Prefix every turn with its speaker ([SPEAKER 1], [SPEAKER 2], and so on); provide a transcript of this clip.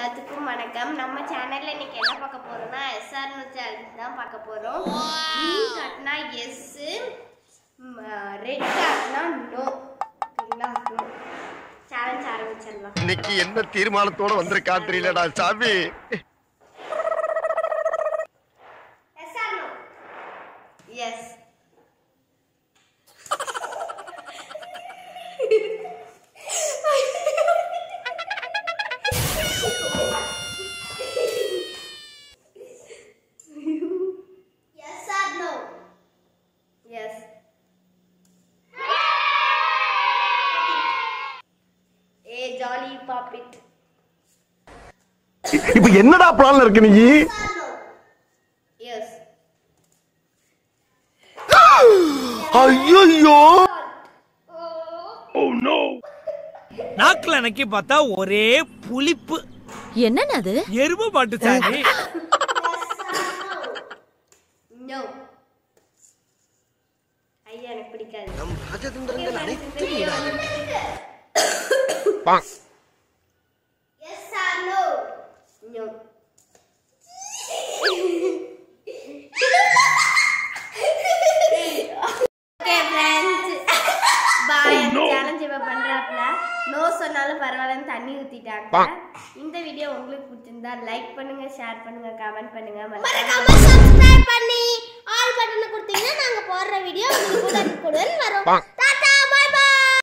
[SPEAKER 1] எல்லாத்துக்கும் வணக்கம் நம்ம சேனல்ல இன்னைக்கு என்ன பார்க்க போறோம்னா எஸ்ஆர்னு சேனல் தான் பார்க்க போறோம் கிரீன் காட்டினா எஸ் ரெட் காட்டினா நோ சரிங்களா நோ சேலஞ்ச் ஆரம்பிச்சிடலாம்
[SPEAKER 2] இன்னைக்கு என்ன தீர்மானத்தோட வந்திருக்கா தெரியலடா சாமி
[SPEAKER 1] yes or no yes Yes or no? Yes. A jolly pop it.
[SPEAKER 2] இப்ப என்னடா பிளான்ல இருக்கு நீ
[SPEAKER 1] Yes or no? Yes.
[SPEAKER 2] ஐயோ
[SPEAKER 1] Oh.
[SPEAKER 3] நாக்குல நக்கி பார்த்தா ஒரே புளிப்பு
[SPEAKER 4] என்னன்னு அது
[SPEAKER 3] எருமை பாட்டு சாரி
[SPEAKER 1] No. ஐயா எனக்கு பிடிக்காது
[SPEAKER 2] நம் ராஜதந்திரங்கள் அனைத்தும்
[SPEAKER 1] Yes or no? No. Okay friends. Bye. Challenge இப்ப பண்றாப்ல. No சொன்னாலும் பரவாயில்லன்னு தண்ணி ஊத்திட்டாங்க. இந்த வீடியோ உங்களுக்கு பிடிச்சிருந்தா லைக் பண்ணுங்க ஷேர் பண்ணுங்க கமெண்ட் பண்ணுங்க மறக்காம
[SPEAKER 5] சப்ஸ்கிரைப் பண்ணி ஆல் பட்டனை கொடுத்தீங்கன்னா நாங்க போடுற வீடியோ உங்களுக்கு உடனுக்குடன் வரும்